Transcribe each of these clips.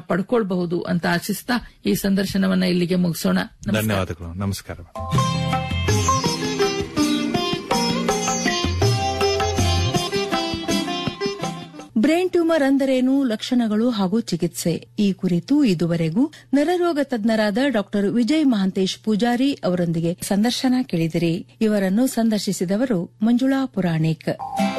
ಪಡ್ಕೊಳ್ಬಹುದು ಅಂತ ಆಶಿಸ್ತಾ ಈ ಸಂದರ್ಶನವನ್ನ ಇಲ್ಲಿಗೆ ಮುಗಿಸೋಣ ನಮಸ್ಕಾರ. ಧನ್ಯವಾದಗಳು ನಮಸ್ಕಾರ ಬ್ರೈನ್ ಟ್ಯೂಮರ್ ಅಂದರೇನು ಲಕ್ಷಣಗಳು ಹಾಗೂ ಚಿಕಿತ್ಸೆ ಈ ಕುರಿತು ಇದುವರೆಗೂ ನರರೋಗ ತಜ್ಞರಾದ ಡಾಕ್ಟರ್ ವಿಜಯ್ ಮಹಾಂತೇಶ್ ಪೂಜಾರಿ ಅವರೊಂದಿಗೆ ಸಂದರ್ಶನ ಕೇಳಿದಿರಿ ಇವರನ್ನು ಸಂದರ್ಶಿಸಿದವರು ಮಂಜುಳಾ ಪುರಾಣಿಕ್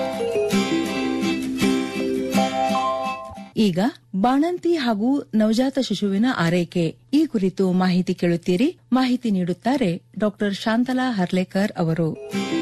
ಈಗ ಬಾಣಂತಿ ಹಾಗೂ ನವಜಾತ ಶಿಶುವಿನ ಆರೈಕೆ ಈ ಕುರಿತು ಮಾಹಿತಿ ಕೇಳುತ್ತೀರಿ ಮಾಹಿತಿ ನೀಡುತ್ತಾರೆ ಡಾಕ್ಟರ್ ಶಾಂತಲಾ ಹರ್ಲೇಕರ್ ಅವರು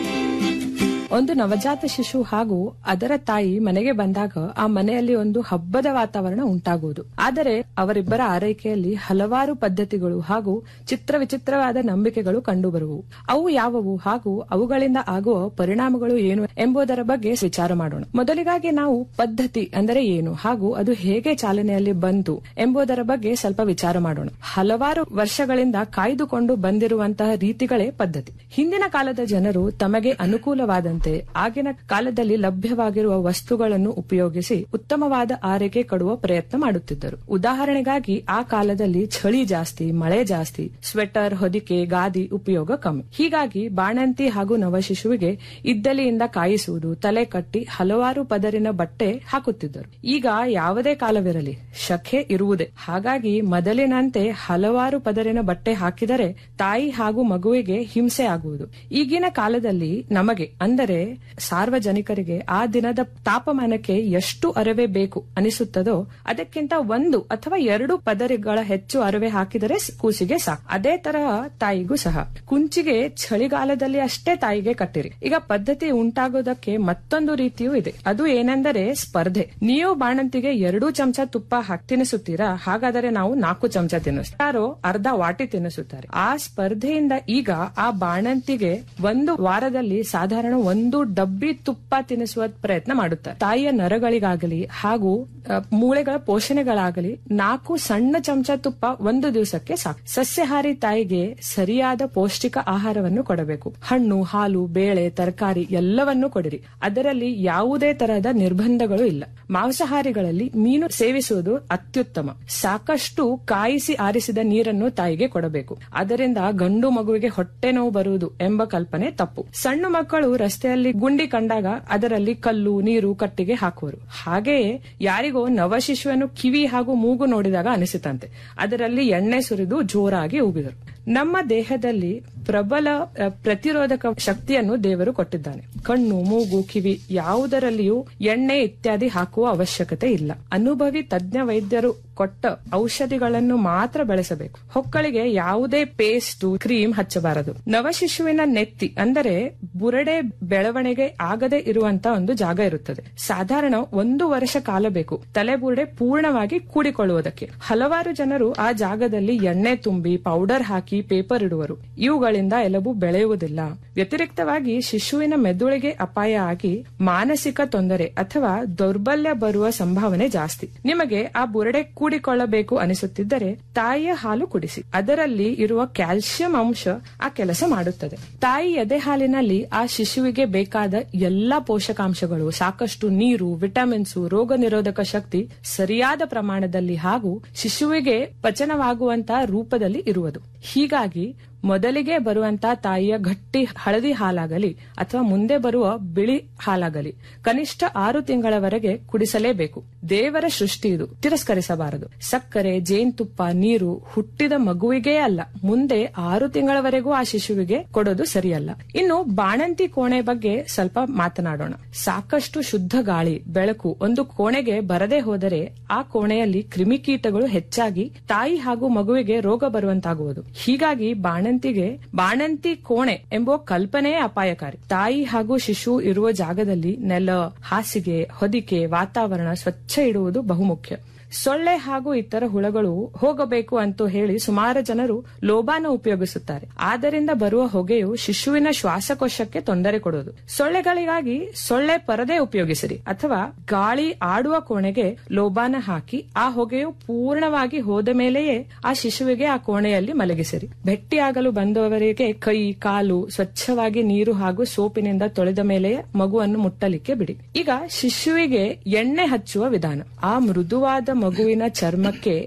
ಒಂದು ನವಜಾತ ಶಿಶು ಹಾಗೂ ಅದರ ತಾಯಿ ಮನೆಗೆ ಬಂದಾಗ ಆ ಮನೆಯಲ್ಲಿ ಒಂದು ಹಬ್ಬದ ವಾತಾವರಣ ಉಂಟಾಗುವುದು ಆದರೆ ಅವರಿಬ್ಬರ ಆರೈಕೆಯಲ್ಲಿ ಹಲವಾರು ಪದ್ಧತಿಗಳು ಹಾಗೂ ಚಿತ್ರ ವಿಚಿತ್ರವಾದ ನಂಬಿಕೆಗಳು ಕಂಡುಬರುವು ಅವು ಯಾವುವು ಹಾಗೂ ಅವುಗಳಿಂದ ಆಗುವ ಪರಿಣಾಮಗಳು ಏನು ಎಂಬುದರ ಬಗ್ಗೆ ವಿಚಾರ ಮಾಡೋಣ ಮೊದಲಿಗಾಗಿ ನಾವು ಪದ್ಧತಿ ಅಂದರೆ ಏನು ಹಾಗೂ ಅದು ಹೇಗೆ ಚಾಲನೆಯಲ್ಲಿ ಬಂತು ಎಂಬುದರ ಬಗ್ಗೆ ಸ್ವಲ್ಪ ವಿಚಾರ ಮಾಡೋಣ ಹಲವಾರು ವರ್ಷಗಳಿಂದ ಕಾಯ್ದುಕೊಂಡು ಬಂದಿರುವಂತಹ ರೀತಿಗಳೇ ಪದ್ಧತಿ ಹಿಂದಿನ ಕಾಲದ ಜನರು ತಮಗೆ ಅನುಕೂಲವಾದಂತೆ ಆಗಿನ ಕಾಲದಲ್ಲಿ ಲಭ್ಯವಾಗಿರುವ ವಸ್ತುಗಳನ್ನು ಉಪಯೋಗಿಸಿ ಉತ್ತಮವಾದ ಆರೈಕೆ ಕೊಡುವ ಪ್ರಯತ್ನ ಮಾಡುತ್ತಿದ್ದರು ಉದಾಹರಣೆಗಾಗಿ ಆ ಕಾಲದಲ್ಲಿ ಚಳಿ ಜಾಸ್ತಿ ಮಳೆ ಜಾಸ್ತಿ ಸ್ವೆಟರ್ ಹೊದಿಕೆ ಗಾದಿ ಉಪಯೋಗ ಕಮ್ಮಿ ಹೀಗಾಗಿ ಬಾಣಂತಿ ಹಾಗೂ ನವಶಿಶುವಿಗೆ ಇದ್ದಲಿಯಿಂದ ಕಾಯಿಸುವುದು ತಲೆ ಕಟ್ಟಿ ಹಲವಾರು ಪದರಿನ ಬಟ್ಟೆ ಹಾಕುತ್ತಿದ್ದರು ಈಗ ಯಾವುದೇ ಕಾಲವಿರಲಿ ಶಖೆ ಇರುವುದೇ ಹಾಗಾಗಿ ಮೊದಲಿನಂತೆ ಹಲವಾರು ಪದರಿನ ಬಟ್ಟೆ ಹಾಕಿದರೆ ತಾಯಿ ಹಾಗೂ ಮಗುವಿಗೆ ಹಿಂಸೆ ಆಗುವುದು ಈಗಿನ ಕಾಲದಲ್ಲಿ ನಮಗೆ ಅಂದರೆ ಸಾರ್ವಜನಿಕರಿಗೆ ಆ ದಿನದ ತಾಪಮಾನಕ್ಕೆ ಎಷ್ಟು ಅರವೆ ಬೇಕು ಅನಿಸುತ್ತದೋ ಅದಕ್ಕಿಂತ ಒಂದು ಅಥವಾ ಎರಡು ಪದರಿಗಳ ಹೆಚ್ಚು ಅರವೆ ಹಾಕಿದರೆ ಕೂಸಿಗೆ ಸಾಕು ಅದೇ ತರಹ ತಾಯಿಗೂ ಸಹ ಕುಂಚಿಗೆ ಚಳಿಗಾಲದಲ್ಲಿ ಅಷ್ಟೇ ತಾಯಿಗೆ ಕಟ್ಟಿರಿ ಈಗ ಪದ್ಧತಿ ಉಂಟಾಗೋದಕ್ಕೆ ಮತ್ತೊಂದು ರೀತಿಯೂ ಇದೆ ಅದು ಏನೆಂದರೆ ಸ್ಪರ್ಧೆ ನೀವು ಬಾಣಂತಿಗೆ ಎರಡೂ ಚಮಚ ತುಪ್ಪ ಹಾಕಿ ತಿನ್ನಿಸುತ್ತೀರಾ ಹಾಗಾದರೆ ನಾವು ನಾಲ್ಕು ಚಮಚ ತಿನ್ನಿಸ್ತಾರೆ ಯಾರೋ ಅರ್ಧ ವಾಟಿ ತಿನ್ನಿಸುತ್ತಾರೆ ಆ ಸ್ಪರ್ಧೆಯಿಂದ ಈಗ ಆ ಬಾಣಂತಿಗೆ ಒಂದು ವಾರದಲ್ಲಿ ಸಾಧಾರಣ ಒಂದು ಡಬ್ಬಿ ತುಪ್ಪ ತಿನ್ನಿಸುವ ಪ್ರಯತ್ನ ಮಾಡುತ್ತಾರೆ ತಾಯಿಯ ನರಗಳಿಗಾಗಲಿ ಹಾಗೂ ಅ, ಮೂಳೆಗಳ ಪೋಷಣೆಗಳಾಗಲಿ ನಾಲ್ಕು ಸಣ್ಣ ಚಮಚ ತುಪ್ಪ ಒಂದು ದಿವಸಕ್ಕೆ ಸಾಕು ಸಸ್ಯಾಹಾರಿ ತಾಯಿಗೆ ಸರಿಯಾದ ಪೌಷ್ಟಿಕ ಆಹಾರವನ್ನು ಕೊಡಬೇಕು ಹಣ್ಣು ಹಾಲು ಬೇಳೆ ತರಕಾರಿ ಎಲ್ಲವನ್ನೂ ಕೊಡಿರಿ ಅದರಲ್ಲಿ ಯಾವುದೇ ತರಹದ ನಿರ್ಬಂಧಗಳು ಇಲ್ಲ ಮಾಂಸಾಹಾರಿಗಳಲ್ಲಿ ಮೀನು ಸೇವಿಸುವುದು ಅತ್ಯುತ್ತಮ ಸಾಕಷ್ಟು ಕಾಯಿಸಿ ಆರಿಸಿದ ನೀರನ್ನು ತಾಯಿಗೆ ಕೊಡಬೇಕು ಅದರಿಂದ ಗಂಡು ಮಗುವಿಗೆ ಹೊಟ್ಟೆ ನೋವು ಬರುವುದು ಎಂಬ ಕಲ್ಪನೆ ತಪ್ಪು ಸಣ್ಣ ಮಕ್ಕಳು ರಸ್ತೆಯಲ್ಲಿ ಗುಂಡಿ ಕಂಡಾಗ ಅದರಲ್ಲಿ ಕಲ್ಲು ನೀರು ಕಟ್ಟಿಗೆ ಹಾಕುವರು ಹಾಗೆಯೇ ಯಾರಿಗೋ ನವಶಿಶುವನ್ನು ಕಿವಿ ಹಾಗೂ ಮೂಗು ನೋಡಿದಾಗ ಅನಿಸಿತಂತೆ ಅದರಲ್ಲಿ ಎಣ್ಣೆ ಸುರಿದು ಜೋರಾಗಿ ಉಗಿದರು ನಮ್ಮ ದೇಹದಲ್ಲಿ ಪ್ರಬಲ ಅ, ಪ್ರತಿರೋಧಕ ಶಕ್ತಿಯನ್ನು ದೇವರು ಕೊಟ್ಟಿದ್ದಾನೆ ಕಣ್ಣು ಮೂಗು ಕಿವಿ ಯಾವುದರಲ್ಲಿಯೂ ಎಣ್ಣೆ ಇತ್ಯಾದಿ ಹಾಕುವ ಅವಶ್ಯಕತೆ ಇಲ್ಲ ಅನುಭವಿ ತಜ್ಞ ವೈದ್ಯರು ಕೊಟ್ಟ ಔಷಧಿಗಳನ್ನು ಮಾತ್ರ ಬೆಳೆಸಬೇಕು ಹೊಕ್ಕಳಿಗೆ ಯಾವುದೇ ಪೇಸ್ಟ್ ಕ್ರೀಮ್ ಹಚ್ಚಬಾರದು ನವಶಿಶುವಿನ ನೆತ್ತಿ ಅಂದರೆ ಬುರಡೆ ಬೆಳವಣಿಗೆ ಆಗದೆ ಇರುವಂತ ಒಂದು ಜಾಗ ಇರುತ್ತದೆ ಸಾಧಾರಣ ಒಂದು ವರ್ಷ ಕಾಲ ಬೇಕು ತಲೆಬುರುಡೆ ಪೂರ್ಣವಾಗಿ ಕೂಡಿಕೊಳ್ಳುವುದಕ್ಕೆ ಹಲವಾರು ಜನರು ಆ ಜಾಗದಲ್ಲಿ ಎಣ್ಣೆ ತುಂಬಿ ಪೌಡರ್ ಹಾಕಿ ಪೇಪರ್ ಇಡುವರು ಇವುಗಳಿಂದ ಎಲುಬು ಬೆಳೆಯುವುದಿಲ್ಲ ವ್ಯತಿರಿಕ್ತವಾಗಿ ಶಿಶುವಿನ ಮೆದುಳಿಗೆ ಅಪಾಯ ಆಗಿ ಮಾನಸಿಕ ತೊಂದರೆ ಅಥವಾ ದೌರ್ಬಲ್ಯ ಬರುವ ಸಂಭಾವನೆ ಜಾಸ್ತಿ ನಿಮಗೆ ಆ ಬುರಡೆ ಕೂಡಿಕೊಳ್ಳಬೇಕು ಅನಿಸುತ್ತಿದ್ದರೆ ತಾಯಿಯ ಹಾಲು ಕುಡಿಸಿ ಅದರಲ್ಲಿ ಇರುವ ಕ್ಯಾಲ್ಸಿಯಂ ಅಂಶ ಆ ಕೆಲಸ ಮಾಡುತ್ತದೆ ತಾಯಿ ಎದೆ ಹಾಲಿನಲ್ಲಿ ಆ ಶಿಶುವಿಗೆ ಬೇಕಾದ ಎಲ್ಲಾ ಪೋಷಕಾಂಶಗಳು ಸಾಕಷ್ಟು ನೀರು ವಿಟಮಿನ್ಸ್ ರೋಗ ನಿರೋಧಕ ಶಕ್ತಿ ಸರಿಯಾದ ಪ್ರಮಾಣದಲ್ಲಿ ಹಾಗೂ ಶಿಶುವಿಗೆ ಪಚನವಾಗುವಂತಹ ರೂಪದಲ್ಲಿ ಇರುವುದು ಹೀಗಾಗಿ ಮೊದಲಿಗೆ ಬರುವಂತಹ ತಾಯಿಯ ಗಟ್ಟಿ ಹಳದಿ ಹಾಲಾಗಲಿ ಅಥವಾ ಮುಂದೆ ಬರುವ ಬಿಳಿ ಹಾಲಾಗಲಿ ಕನಿಷ್ಠ ಆರು ತಿಂಗಳವರೆಗೆ ಕುಡಿಸಲೇಬೇಕು ದೇವರ ಸೃಷ್ಟಿ ಇದು ತಿರಸ್ಕರಿಸಬಾರದು ಸಕ್ಕರೆ ಜೇನುತುಪ್ಪ ನೀರು ಹುಟ್ಟಿದ ಮಗುವಿಗೇ ಅಲ್ಲ ಮುಂದೆ ಆರು ತಿಂಗಳವರೆಗೂ ಆ ಶಿಶುವಿಗೆ ಕೊಡೋದು ಸರಿಯಲ್ಲ ಇನ್ನು ಬಾಣಂತಿ ಕೋಣೆ ಬಗ್ಗೆ ಸ್ವಲ್ಪ ಮಾತನಾಡೋಣ ಸಾಕಷ್ಟು ಶುದ್ಧ ಗಾಳಿ ಬೆಳಕು ಒಂದು ಕೋಣೆಗೆ ಬರದೇ ಹೋದರೆ ಆ ಕೋಣೆಯಲ್ಲಿ ಕ್ರಿಮಿಕೀಟಗಳು ಹೆಚ್ಚಾಗಿ ತಾಯಿ ಹಾಗೂ ಮಗುವಿಗೆ ರೋಗ ಬರುವಂತಾಗುವುದು ಹೀಗಾಗಿ ಬಾಣಂತಿಗೆ ಬಾಣಂತಿ ಕೋಣೆ ಎಂಬ ಕಲ್ಪನೆಯೇ ಅಪಾಯಕಾರಿ ತಾಯಿ ಹಾಗೂ ಶಿಶು ಇರುವ ಜಾಗದಲ್ಲಿ ನೆಲ ಹಾಸಿಗೆ ಹೊದಿಕೆ ವಾತಾವರಣ ಸ್ವಚ್ಛ ಇಡುವುದು ಬಹುಮುಖ್ಯ ಸೊಳ್ಳೆ ಹಾಗೂ ಇತರ ಹುಳಗಳು ಹೋಗಬೇಕು ಅಂತ ಹೇಳಿ ಸುಮಾರು ಜನರು ಲೋಬಾನ ಉಪಯೋಗಿಸುತ್ತಾರೆ ಆದ್ದರಿಂದ ಬರುವ ಹೊಗೆಯು ಶಿಶುವಿನ ಶ್ವಾಸಕೋಶಕ್ಕೆ ತೊಂದರೆ ಕೊಡುವುದು ಸೊಳ್ಳೆಗಳಿಗಾಗಿ ಸೊಳ್ಳೆ ಪರದೆ ಉಪಯೋಗಿಸಿರಿ ಅಥವಾ ಗಾಳಿ ಆಡುವ ಕೋಣೆಗೆ ಲೋಬಾನ ಹಾಕಿ ಆ ಹೊಗೆಯು ಪೂರ್ಣವಾಗಿ ಹೋದ ಮೇಲೆಯೇ ಆ ಶಿಶುವಿಗೆ ಆ ಕೋಣೆಯಲ್ಲಿ ಮಲಗಿಸಿರಿ ಭೆಟ್ಟಿಯಾಗಲು ಬಂದವರಿಗೆ ಕೈ ಕಾಲು ಸ್ವಚ್ಛವಾಗಿ ನೀರು ಹಾಗೂ ಸೋಪಿನಿಂದ ತೊಳೆದ ಮೇಲೆಯೇ ಮಗುವನ್ನು ಮುಟ್ಟಲಿಕ್ಕೆ ಬಿಡಿ ಈಗ ಶಿಶುವಿಗೆ ಎಣ್ಣೆ ಹಚ್ಚುವ ವಿಧಾನ ಆ ಮೃದುವಾದ ಮಗುವಿನ ಚರ್ಮಕ್ಕೆ